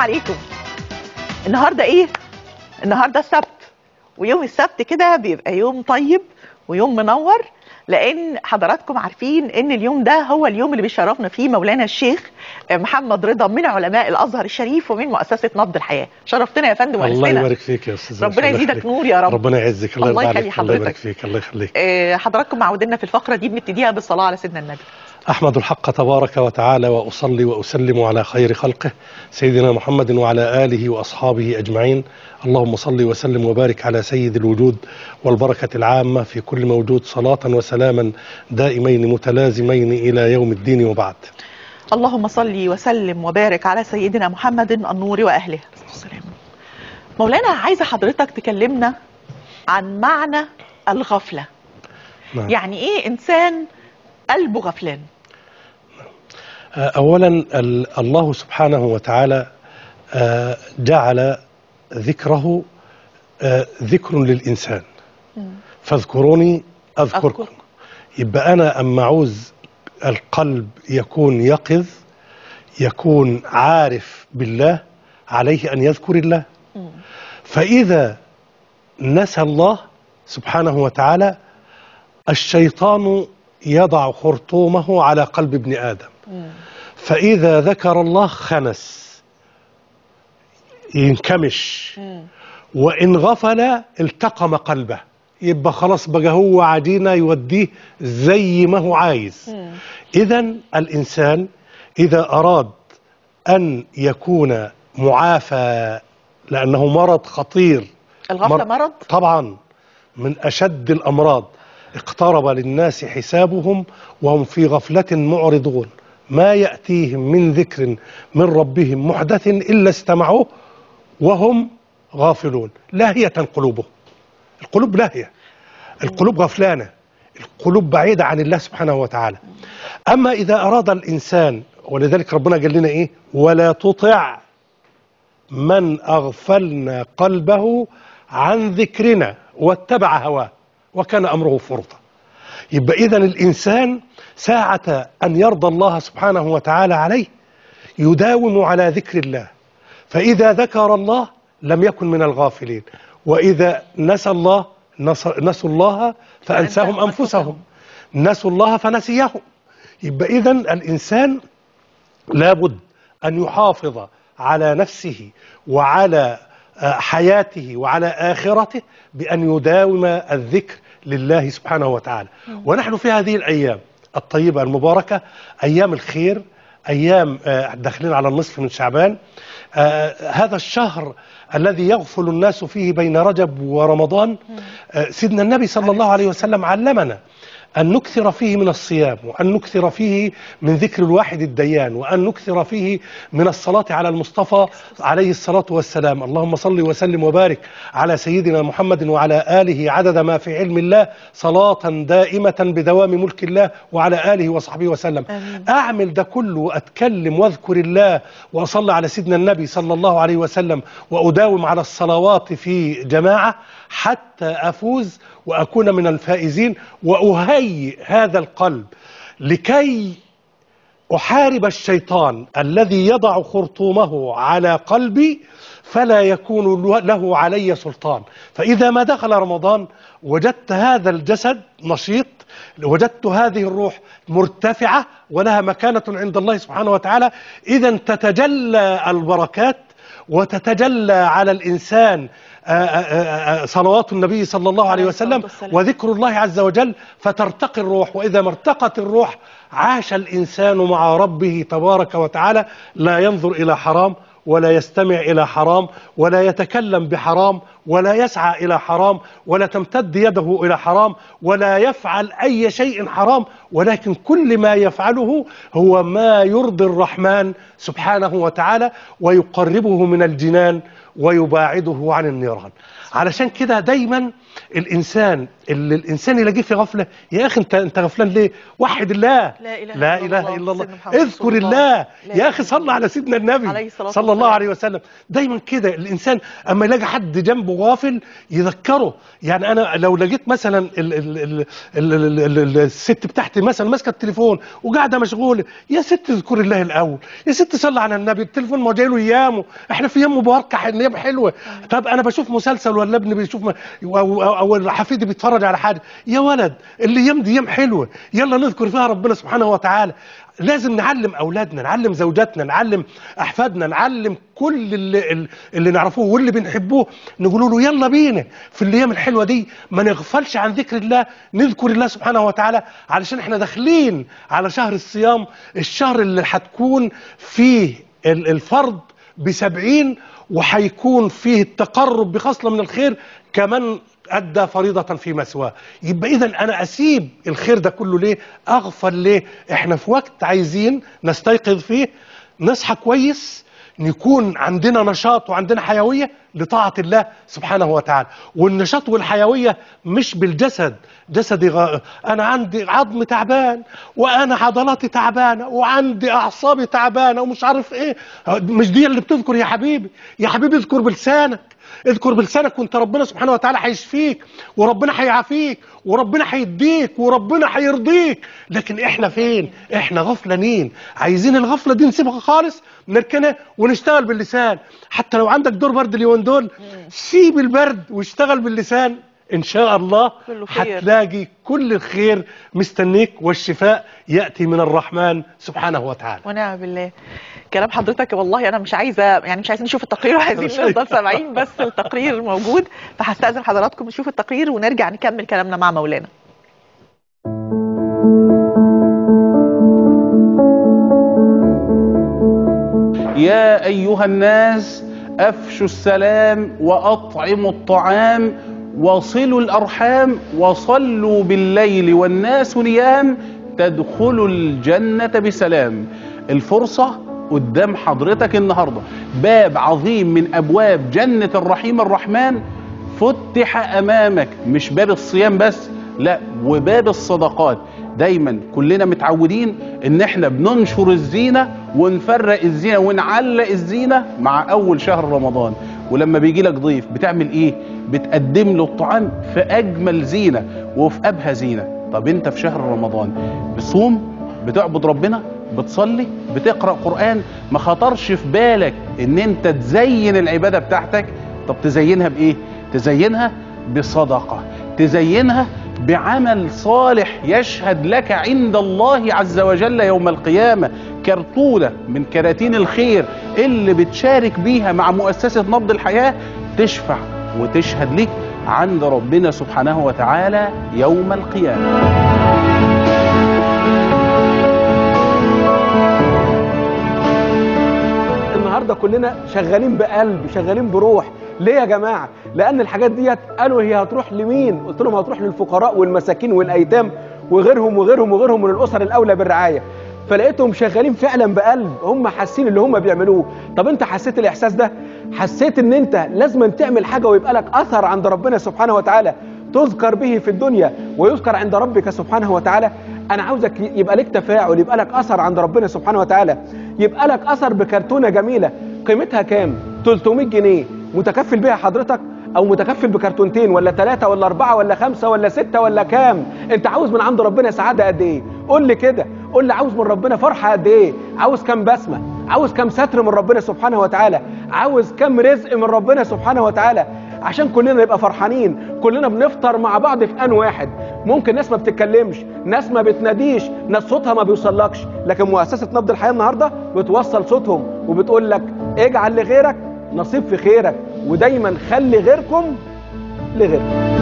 عليكم النهارده ايه النهارده السبت ويوم السبت كده بيبقى يوم طيب ويوم منور لان حضراتكم عارفين ان اليوم ده هو اليوم اللي بيشرفنا فيه مولانا الشيخ محمد رضا من علماء الازهر الشريف ومن مؤسسه نبض الحياه شرفتنا يا فندم الله وأنستنا. يبارك فيك يا استاذ ربنا الله يزيدك يخليك. نور يا رب ربنا يعزك الله الله يرضى يخلي عليك الله يبارك حضرتك. فيك الله يخليك آه، حضراتكم معودنا في الفقره دي بنبتديها بالصلاه على سيدنا النبي احمد الحق تبارك وتعالى واصلي واسلم على خير خلقه سيدنا محمد وعلى اله واصحابه اجمعين اللهم صل وسلم وبارك على سيد الوجود والبركه العامه في كل موجود صلاه وسلاما دائمين متلازمين الى يوم الدين وبعد اللهم صل وسلم وبارك على سيدنا محمد النور واهله السلام. مولانا عايزه حضرتك تكلمنا عن معنى الغفله نعم. يعني ايه انسان قلبه غفلان آه، اولا ال- الله سبحانه وتعالى آه، جعل ذكره آه، ذكر للانسان فاذكروني اذكركم أذكركم. يبقى انا اما عاوز القلب يكون يقظ يكون عارف بالله عليه ان يذكر الله فاذا نسى الله سبحانه وتعالى الشيطان يضع خرطومه على قلب ابن ادم فاذا ذكر الله خنس ينكمش وان غفل التقم قلبه يبقى خلاص بقى هو عجينه يوديه زي ما هو عايز اذا الانسان اذا اراد ان يكون معافى لانه مرض خطير الغفله مرض طبعا من اشد الامراض اقترب للناس حسابهم وهم في غفله معرضون ما ياتيهم من ذكر من ربهم محدث الا استمعوه وهم غافلون لاهيه قلوبهم القلوب لاهيه القلوب غفلانه القلوب بعيده عن الله سبحانه وتعالى اما اذا اراد الانسان ولذلك ربنا قال لنا ايه ولا تطع من اغفلنا قلبه عن ذكرنا واتبع هواه وكان امره فرطا يبقى اذا الانسان ساعه ان يرضى الله سبحانه وتعالى عليه يداوم على ذكر الله فاذا ذكر الله لم يكن من الغافلين واذا نسى الله نس- نسوا الله فانساهم فأنساهم انفسهم نسوا الله فنسيهم يبقى اذا الانسان لابد أن يحافظ على نفسه وعلى آه، حياته وعلى آخرته بأن يداوم الذكر لله سبحانه وتعالى ونحن في هذه الأيام الطيبة المباركة أيام الخير أيام آه، داخلين على النصف من شعبان آه، هذا الشهر الذي يغفل الناس فيه بين رجب ورمضان آه، سيدنا النبي صلى الله عليه وسلم علمنا أن نكثر فيه من الصيام وأن نكثر فيه من ذكر الواحد الديان وأن نكثر فيه من الصلاة على المصطفى عليه الصلاة والسلام اللهم صل وسلم وبارك على سيدنا محمد وعلى آله عدد ما في علم الله صلاة دائمة بدوام ملك الله وعلى آله وصحبه وسلم آمين. أعمل ده كله وأتكلم واذكر الله وأصلي على سيدنا النبي صلى الله عليه وسلم وأداوم على الصلوات في جماعة حتى أفوز وأكون من الفائزين وأهيئ هذا القلب لكي أحارب الشيطان الذي يضع خرطومه على قلبي فلا يكون له علي سلطان فإذا ما دخل رمضان وجدت هذا الجسد نشيط وجدت هذه الروح مرتفعة ولها مكانة عند الله سبحانه وتعالى إذا تتجلى البركات وتتجلى على الإنسان آه، آه، آه، صلوات النبي صلى الله عليه عليه الصلاة وسلم والسلام. وذكر الله عز وجل فترتقي الروح وإذا ما ارتقت الروح عاش الإنسان مع ربه تبارك وتعالى لا ينظر إلى حرام ولا يستمع إلى حرام ولا يتكلم بحرام ولا يسعى إلى حرام ولا تمتد يده إلى حرام ولا يفعل أي شيء حرام ولكن كل ما يفعله هو ما يرضي الرحمن سبحانه وتعالى ويقربه من الجنان ويباعده عن النيران علشان كده دايما الإنسان اللي الانسان يلاقيه في غفله يا اخي انت انت غفلان ليه وحد الله لا إله لا إلا اله الله الا الله سيدنا محمد رسول اذكر الله. الله لا يا إله اخي إلا صل الله. على سيدنا النبي عليه الصلاة صلى الله والسلام. عليه وسلم دايما كده الانسان اما يلاقي حد جنبه غافل يذكره يعني انا لو لقيت مثلا ال ال ال ال ال ال ال الست بتاعتي مثلا ماسكه التليفون وقاعده مشغوله يا ست اذكر الله الاول يا ست صلي على النبي التليفون ما هو جاي له ايامه احنا في ايام مباركه ايام حلوه طب انا بشوف مسلسل ولا ابني بيشوف م- او أو- او حفيدي بيتفرج على حاجه يا ولد الايام دي ايام حلوه يلا نذكر فيها ربنا سبحانه وتعالى لازم نعلم اولادنا نعلم زوجاتنا نعلم احفادنا نعلم كل اللي, اللي نعرفوه واللي بنحبوه نقول له يلا بينا في الايام الحلوه دي ما نغفلش عن ذكر الله نذكر الله سبحانه وتعالى علشان احنا داخلين على شهر الصيام الشهر اللي هتكون فيه ال- الفرض بسبعين وهيكون فيه التقرب بخصلة من الخير كمان أدى فريضة في مسواه يبقى إذا أنا أسيب الخير ده كله ليه أغفل ليه إحنا في وقت عايزين نستيقظ فيه نصحى كويس نكون عندنا نشاط وعندنا حيوية لطاعة الله سبحانه وتعالى والنشاط والحيوية مش بالجسد جسدي غ... أنا عندي عظم تعبان وأنا عضلاتي تعبانة وعندي أعصابي تعبانة ومش عارف إيه مش دي اللي بتذكر يا حبيبي يا حبيبي اذكر بلسانك اذكر بلسانك وانت ربنا سبحانه وتعالى هيشفيك وربنا هيعافيك وربنا هيديك وربنا هيرضيك لكن احنا فين احنا غفلانين عايزين الغفله دي نسيبها خالص نركنها ونشتغل باللسان حتى لو عندك دور برد اليومين دول سيب البرد واشتغل باللسان ان شاء الله كله خير. هتلاقي كل الخير مستنيك والشفاء ياتي من الرحمن سبحانه وتعالى ونعم بالله كلام حضرتك والله انا مش عايزه يعني مش عايزين نشوف التقرير وعايزين مش عايز. نفضل سامعين بس التقرير موجود فهستاذن حضراتكم نشوف التقرير ونرجع نكمل كلامنا مع مولانا يا أيها الناس أفشوا السلام وأطعموا الطعام وصلوا الأرحام وصلوا بالليل والناس نيام تدخلوا الجنة بسلام الفرصة قدام حضرتك النهاردة باب عظيم من أبواب جنة الرحيم الرحمن فتح أمامك مش باب الصيام بس لا وباب الصدقات دايما كلنا متعودين ان احنا بننشر الزينة ونفرق الزينة ونعلق الزينة مع اول شهر رمضان ولما بيجي لك ضيف بتعمل ايه بتقدم له الطعام في اجمل زينة وفي ابهى زينة طب انت في شهر رمضان بتصوم بتعبد ربنا بتصلي بتقرأ قرآن ما خطرش في بالك ان انت تزين العبادة بتاعتك طب تزينها بايه تزينها بصدقة تزينها بعمل صالح يشهد لك عند الله عز وجل يوم القيامة كرتونة من كراتين الخير اللي بتشارك بيها مع مؤسسة نبض الحياة تشفع وتشهد لك عند ربنا سبحانه وتعالى يوم القيامة النهارده كلنا شغالين بقلب شغالين بروح ليه يا جماعه لان الحاجات ديت قالوا هي هتروح لمين قلت لهم هتروح للفقراء والمساكين والايتام وغيرهم وغيرهم وغيرهم من الاسر الاولى بالرعايه فلقيتهم شغالين فعلا بقلب هم حاسين اللي هم بيعملوه طب انت حسيت الاحساس ده حسيت ان انت لازم تعمل حاجه ويبقى لك اثر عند ربنا سبحانه وتعالى تذكر به في الدنيا ويذكر عند ربك سبحانه وتعالى انا عاوزك يبقى لك تفاعل يبقى لك اثر عند ربنا سبحانه وتعالى يبقى لك اثر بكرتونه جميله قيمتها كام 300 جنيه متكفل بيها حضرتك او متكفل بكرتونتين ولا ثلاثة ولا أربعة ولا خمسة ولا ستة ولا كام انت عاوز من عند ربنا سعادة قد ايه قول لي كده قول لي عاوز من ربنا فرحة قد ايه عاوز كام بسمة عاوز كام ستر من ربنا سبحانه وتعالى عاوز كام رزق من ربنا سبحانه وتعالى عشان كلنا نبقى فرحانين كلنا بنفطر مع بعض في ان واحد ممكن ناس ما بتتكلمش ناس ما بتناديش ناس صوتها ما بيوصلكش لكن مؤسسة نبض الحياة النهاردة بتوصل صوتهم وبتقول لك اجعل لغيرك نصيب في خيرك ودايما خلي غيركم لغيركم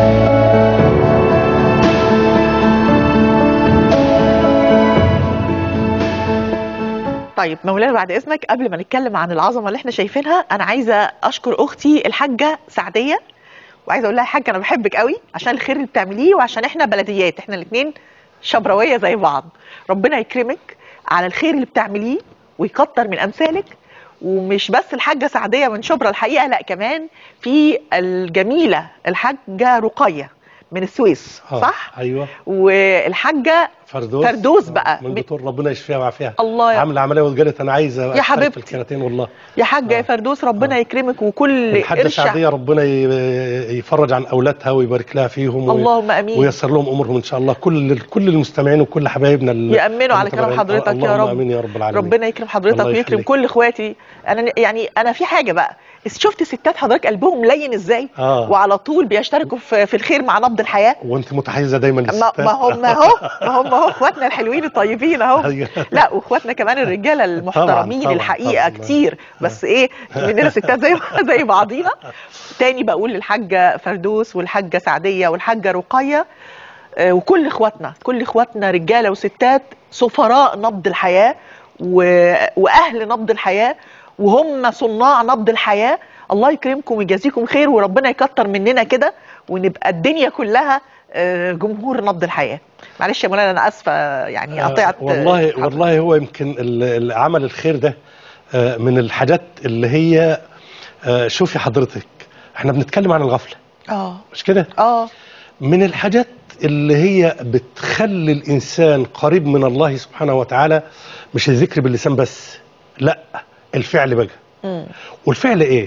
طيب مولانا بعد اذنك قبل ما نتكلم عن العظمه اللي احنا شايفينها انا عايزه اشكر اختي الحاجه سعديه وعايزه اقول لها يا حاجه انا بحبك قوي عشان الخير اللي بتعمليه وعشان احنا بلديات احنا الاثنين شبراويه زي بعض ربنا يكرمك على الخير اللي بتعمليه ويكتر من امثالك ومش بس الحاجه سعديه من شبرا الحقيقه لا كمان في الجميله الحاجه رقيه من السويس آه، صح ايوه والحاجه فردوس فردوس بقى. من دكتور ربنا يشفيها ويعافيها الله يا- عامله عمليه وقالت انا عايزه يا أشترك حبيبتي. في الكراتين والله يا حاجه يا آه. فردوس ربنا يكرمك وكل الحاجه قرش سعديه ربنا ي- يفرج عن اولادها ويبارك لها فيهم وي- اللهم امين وييسر لهم امورهم ان شاء الله كل كل المستمعين وكل حبايبنا ال- يامنوا على كلام المتابعين. حضرتك يا اللهم رب امين يا رب العالمين ربنا يكرم حضرتك الله ويكرم يخليك. كل اخواتي انا يعني انا في حاجه بقى شفت ستات حضرتك قلبهم لين ازاي آه. وعلى طول بيشتركوا في في الخير مع نبض الحياه وانت متحيزه دايما ما للستات ما هم اهو ما هم اهو اخواتنا الحلوين الطيبين اهو أيوة. لا واخواتنا كمان الرجاله المحترمين طبعاً، الحقيقه طبعاً. كتير بس ايه مننا ستات زي زي بعضينا تاني بقول للحاجه فردوس والحاجه سعديه والحاجه رقيه آه، وكل اخواتنا كل اخواتنا رجاله وستات سفراء نبض الحياه و... واهل نبض الحياه وهم صناع نبض الحياه الله يكرمكم ويجازيكم خير وربنا يكتر مننا كده ونبقى الدنيا كلها آه، جمهور نبض الحياه معلش يا مولانا انا اسفه يعني آه، قطعت والله حضرتك. والله هو يمكن ال- ال- عمل الخير ده آه، من الحاجات اللي هي آه، شوفي حضرتك احنا بنتكلم عن الغفله اه مش كده اه من الحاجات اللي هي بتخلي الانسان قريب من الله سبحانه وتعالى مش الذكر باللسان بس لا الفعل بقى مم. والفعل ايه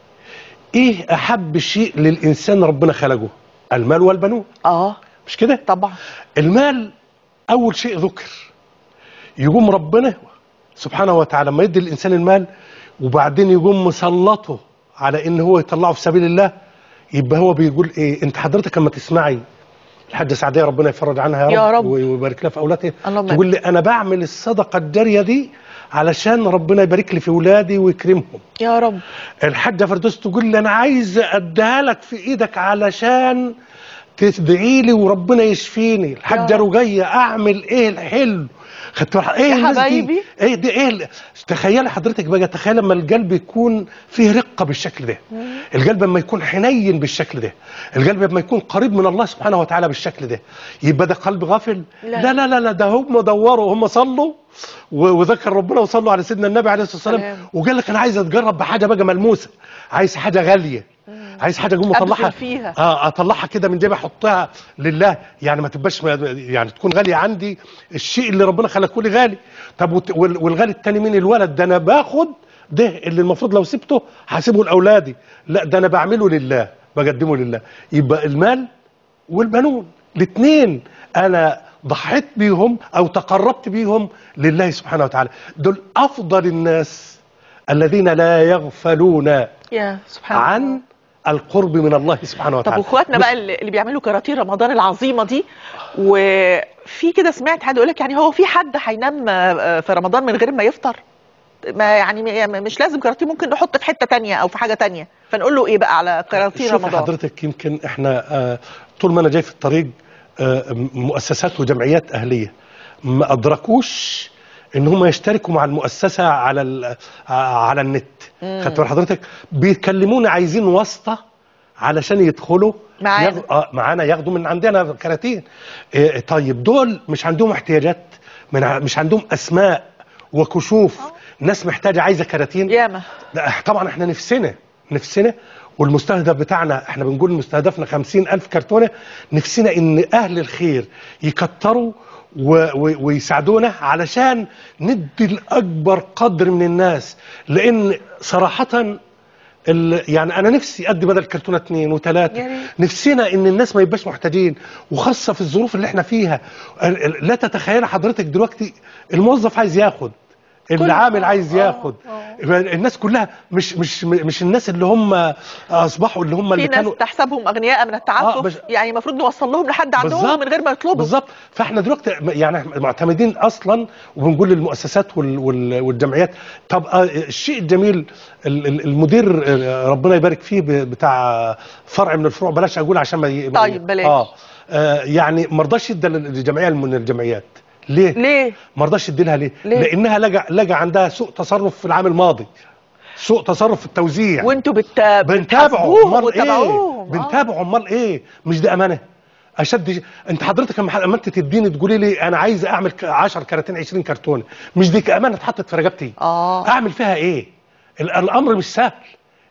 ايه احب شيء للانسان ربنا خلقه المال والبنون اه مش كده طبعا المال اول شيء ذكر يقوم ربنا سبحانه وتعالى لما يدي الانسان المال وبعدين يقوم مسلطه على ان هو يطلعه في سبيل الله يبقى هو بيقول ايه انت حضرتك لما تسمعي الحاجه سعديه ربنا يفرج عنها يا رب, يا رب. ويبارك لها في اولادها اللهم تقول لي انا بعمل الصدقه الجاريه دي علشان ربنا يبارك لي في اولادي ويكرمهم يا رب الحاجة فردوس تقول لي أنا عايز أديها لك في إيدك علشان تدعي لي وربنا يشفيني الحاجة يا رب. رجية أعمل إيه الحلو خدت بالك؟ إيه يا الناس دي؟ حبايبي. إيه دي إيه ال- تخيلي حضرتك بقى تخيل لما القلب يكون فيه رقة بالشكل ده القلب لما يكون حنين بالشكل ده القلب لما يكون قريب من الله سبحانه وتعالى بالشكل ده يبقى ده قلب غافل لا. لا لا لا, لا ده هم دوروا هم صلوا و- وذكر ربنا وصلوا على سيدنا النبي عليه الصلاه والسلام سلام. وقال لك انا عايز اتجرب بحاجه بقى ملموسه عايز حاجه غاليه عايز حاجه اقوم أبذل اطلعها فيها. اه اطلعها كده من جيبي احطها لله يعني ما تبقاش يعني تكون غاليه عندي الشيء اللي ربنا خلقه لي غالي طب وت- وال- والغالي التاني مين الولد ده انا باخد ده اللي المفروض لو سبته هسيبه لاولادي لا ده انا بعمله لله بقدمه لله يبقى المال والبنون الاثنين انا ضحيت بيهم او تقربت بيهم لله سبحانه وتعالى دول افضل الناس الذين لا يغفلون يا سبحان الله عن القرب من الله سبحانه طب وتعالى واخواتنا بقى اللي اللي بيعملوا كراتين رمضان العظيمه دي وفي كده سمعت حد يقول لك يعني هو في حد هينام آه، في رمضان من غير ما يفطر ما يعني م- مش لازم كراتين ممكن نحط في حته تانية او في حاجه تانية فنقول له ايه بقى على كراتين شوف رمضان حضرتك يمكن احنا آه، طول ما انا جاي في الطريق آه، مؤسسات وجمعيات اهليه ما ادركوش ان هم يشتركوا مع المؤسسه على ال- ع- على النت خدت بال حضرتك بيكلمونا عايزين واسطه علشان يدخلوا معانا. ياخ- آه معانا ياخدوا من عندنا كراتين آه، طيب دول مش عندهم احتياجات من ع- مش عندهم اسماء وكشوف ناس محتاجه عايزه كراتين ياما لا طبعا احنا نفسنا نفسنا والمستهدف بتاعنا احنا بنقول مستهدفنا خمسين ألف كرتونة نفسنا ان أهل الخير يكتروا و و ويساعدونا علشان ندي الأكبر قدر من الناس لأن صراحة ال- يعني انا نفسي ادي بدل كرتونه اثنين يا وثلاثه ريت. نفسنا ان الناس ما يبقاش محتاجين وخاصه في الظروف اللي احنا فيها ال- ال- لا تتخيل حضرتك دلوقتي الموظف عايز ياخد العامل عايز آه، ياخد الناس كلها مش مش مش الناس اللي هم اصبحوا اللي هم في اللي ناس كانوا تحسبهم اغنياء من التعفف آه، بس- يعني المفروض نوصل لهم لحد عندهم بالظبط. من غير ما يطلبوا بالظبط فاحنا دلوقتي يعني إحنا معتمدين اصلا وبنقول للمؤسسات وال- وال- والجمعيات طب آه، الشيء الجميل ال- ال- المدير آه، ربنا يبارك فيه ب- بتاع فرع من الفروع بلاش اقول عشان ما ي- ما ي- طيب، بلاش. اه آه، يعني ما رضاش يدي للجمعيه من الجمعيات ليه؟ ليه ما رضاش يديلها ليه؟ ليه؟ لانها لقى لقى عندها سوء تصرف في العام الماضي سوء تصرف في التوزيع وانتوا بت... بنتابعه بتحاسبوهم امال ايه وتتابعوهم. آه. بنتابعه امال ايه مش دي امانه اشد ش- انت حضرتك لما لما انت تديني تقولي لي انا عايز اعمل ك- 10 كراتين 20 كرتونه مش دي امانه اتحطت في رقبتي اه اعمل فيها ايه ال- الامر مش سهل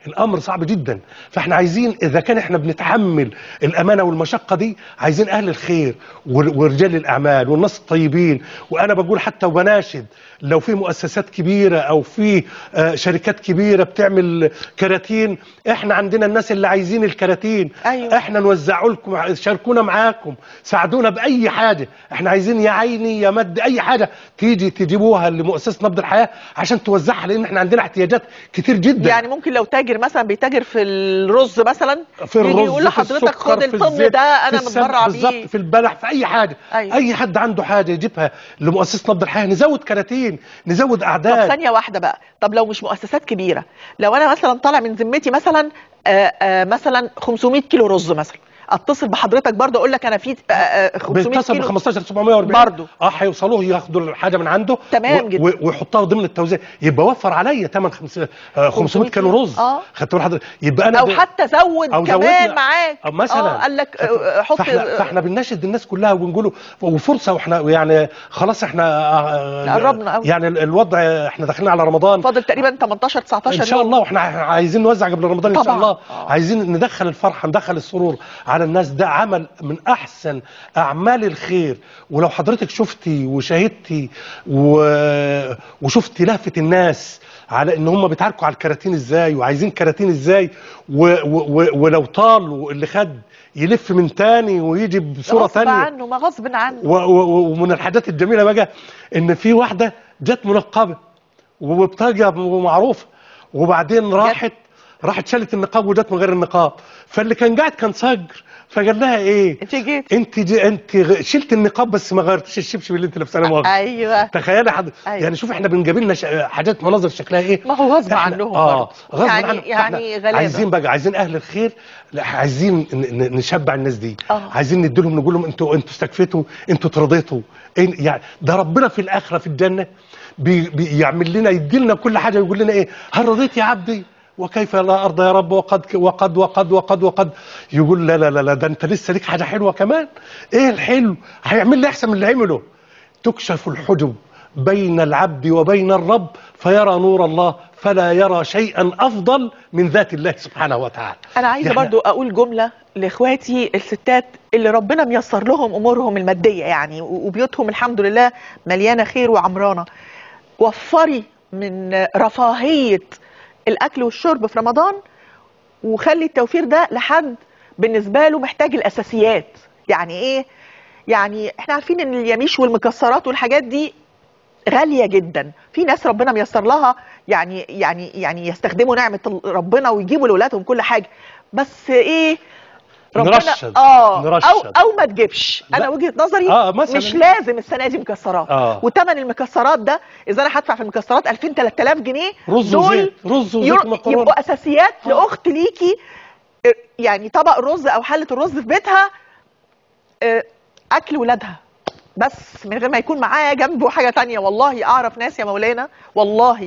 الامر صعب جدا فاحنا عايزين اذا كان احنا بنتحمل الامانه والمشقه دي عايزين اهل الخير ور- ورجال الاعمال والناس الطيبين وانا بقول حتى وبناشد لو في مؤسسات كبيره او في آه، شركات كبيره بتعمل كراتين احنا عندنا الناس اللي عايزين الكراتين أيوة. احنا نوزعه لكم شاركونا معاكم ساعدونا باي حاجه احنا عايزين يا عيني يا مد اي حاجه تيجي تجيبوها لمؤسسه نبض الحياه عشان توزعها لان احنا عندنا احتياجات كتير جدا يعني ممكن لو تاجر مثلا بيتاجر في الرز مثلا في يجي الرز يقول في لحضرتك السكر خد في الطن الزيت ده انا في السمن، متبرع بالظبط بيه في البلح في اي حاجه أيوة. اي حد عنده حاجه يجيبها لمؤسسه نبض الحياه نزود كراتين نزود طب اعداد ثانية واحدة بقى طب لو مش مؤسسات كبيرة لو أنا مثلا طالع من ذمتي مثلا آآ آآ مثلا 500 كيلو رز مثلا اتصل بحضرتك برضه اقول لك انا في آآ آآ 500 بيتصل ب كيلو 15 740 برضه. اه هيوصلوه ياخدوا الحاجه من عنده تمام و- جدا. و- ويحطها ضمن التوزيع يبقى وفر عليا ثمن 500 500 كيلو رز آه. خدت بالك حضرتك يبقى انا او ب- حتى زود أو كمان زودنا- معاك أو مثلا آه قال لك آه، حط فاحنا, فاحنا بنناشد الناس كلها وبنقول وفرصه واحنا يعني خلاص احنا آه، قربنا أوي. يعني ال- الوضع احنا داخلين على رمضان فاضل تقريبا 18 19 ان شاء يوم. الله واحنا عايزين نوزع قبل رمضان ان شاء طبعاً. الله آه. عايزين ندخل الفرحه ندخل السرور على الناس ده عمل من احسن اعمال الخير ولو حضرتك شفتي وشاهدتي و... وشفتي لهفه الناس على ان هم بيتعاركوا على الكراتين ازاي وعايزين كراتين ازاي و... و... و... ولو طال اللي خد يلف من تاني ويجي بصوره غصب تانية عنه ما غصب عنه و... و... ومن الحاجات الجميله بقى ان في واحده جت منقبه وبطاقه معروفه وبعدين راحت راحت شالت النقاب وجت من غير النقاب فاللي كان قاعد كان صقر فقال لها ايه انت جيت انت جي انت غ- شلت النقاب بس ما غيرتيش الشبشب اللي انت لابساه لا مؤاخذة. ايوه تخيلي حد أيوة. يعني شوف احنا بنجابلنا ش... حاجات مناظر شكلها ايه ما هو غصب إحنا- عنهم اه برضه. غصب يعني- عنهم يعني فإحنا غلابة. عايزين بقى عايزين اهل الخير لا عايزين ن- ن- نشبع الناس دي آه. عايزين نديلهم نقول لهم انتوا انتوا استكفيتوا انتوا اترضيتوا إيه يعني ده ربنا في الاخره في الجنه بي بيعمل لنا يدي لنا كل حاجه يقول لنا ايه هل رضيت يا عبدي وكيف لا ارضى يا رب وقد وقد وقد وقد وقد يقول لا لا لا, لا ده انت لسه ليك حاجه حلوه كمان ايه الحلو هيعمل لي احسن من اللي عمله تكشف الحجب بين العبد وبين الرب فيرى نور الله فلا يرى شيئا افضل من ذات الله سبحانه وتعالى انا عايزه يعني- برضو اقول جمله لاخواتي الستات اللي ربنا ميسر لهم امورهم الماديه يعني و- وبيوتهم الحمد لله مليانه خير وعمرانه وفري من رفاهيه الاكل والشرب في رمضان وخلي التوفير ده لحد بالنسبه له محتاج الاساسيات يعني ايه يعني احنا عارفين ان اليميش والمكسرات والحاجات دي غاليه جدا في ناس ربنا ميسر لها يعني يعني يعني يستخدموا نعمه ربنا ويجيبوا لاولادهم كل حاجه بس ايه ربنا نرشد. اه نرشد. او او ما تجيبش انا لا. وجهه نظري آه، مثلاً. مش لازم السنه دي مكسرات آه. وثمن المكسرات ده اذا انا هدفع في المكسرات 2000 3000 جنيه رز دول وزيت رز وزيت ير- ومكرونه يبقوا اساسيات آه. لاخت ليكي آه، يعني طبق رز او حله الرز في بيتها آه، اكل ولادها بس من غير ما يكون معاه جنبه حاجه تانية والله اعرف ناس يا مولانا والله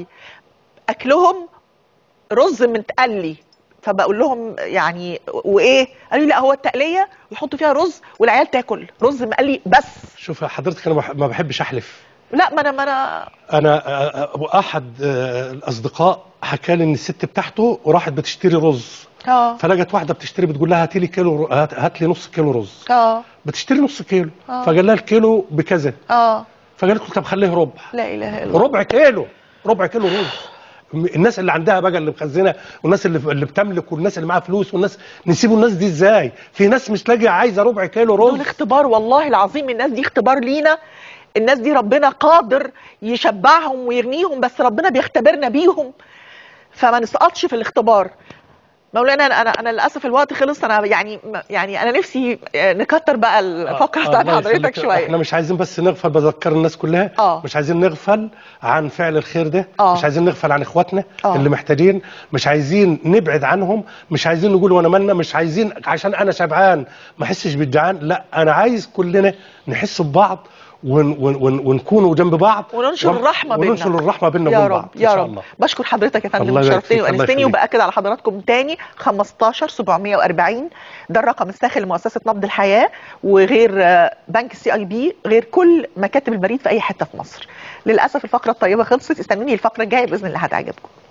اكلهم رز متقلي فبقول لهم يعني وايه قالوا لي لا هو التقليه ويحطوا فيها رز والعيال تاكل رز مقلي بس شوف يا حضرتك انا بح- ما بحبش احلف لا ما انا ما انا انا آه، آه، احد آه، الاصدقاء حكى لي ان الست بتاعته راحت بتشتري رز اه فلقت واحده بتشتري بتقول لها هاتي لي كيلو ر- هات, هات لي نص كيلو رز اه بتشتري نص كيلو آه. فقال لها الكيلو بكذا اه فقالت له طب خليه ربع لا اله الا الله ربع كيلو ربع كيلو رز م- الناس اللي عندها بقى اللي مخزنه والناس اللي اللي بتملك والناس اللي معاها فلوس والناس نسيبوا الناس دي ازاي في ناس مش لاقيه عايزه ربع كيلو دول رز اختبار والله العظيم الناس دي اختبار لينا الناس دي ربنا قادر يشبعهم ويغنيهم بس ربنا بيختبرنا بيهم فما نسقطش في الاختبار مولانا انا انا انا للاسف الوقت خلص انا يعني يعني انا نفسي نكتر بقى الفقره آه، بتاعت الله حضرتك يخليك. شويه احنا مش عايزين بس نغفل بذكر الناس كلها آه. مش عايزين نغفل عن فعل الخير ده آه. مش عايزين نغفل عن اخواتنا آه. اللي محتاجين مش عايزين نبعد عنهم مش عايزين نقول وانا مالنا مش عايزين عشان انا شبعان ما احسش بالجعان لا انا عايز كلنا نحس ببعض ون ون ون ونكونوا جنب بعض وننشر ون- الرحمه بيننا وننشر الرحمه بيننا يا وبين رب بعض يا ان شاء رب الله بشكر حضرتك يا فندم الله يبارك شرفتني فيك، الله وانستني يخليك. وباكد على حضراتكم تاني 15 740 ده الرقم الساخن لمؤسسه نبض الحياه وغير آه، بنك السي اي بي غير كل مكاتب البريد في اي حته في مصر للاسف الفقره الطيبه خلصت استنوني الفقره الجايه باذن الله هتعجبكم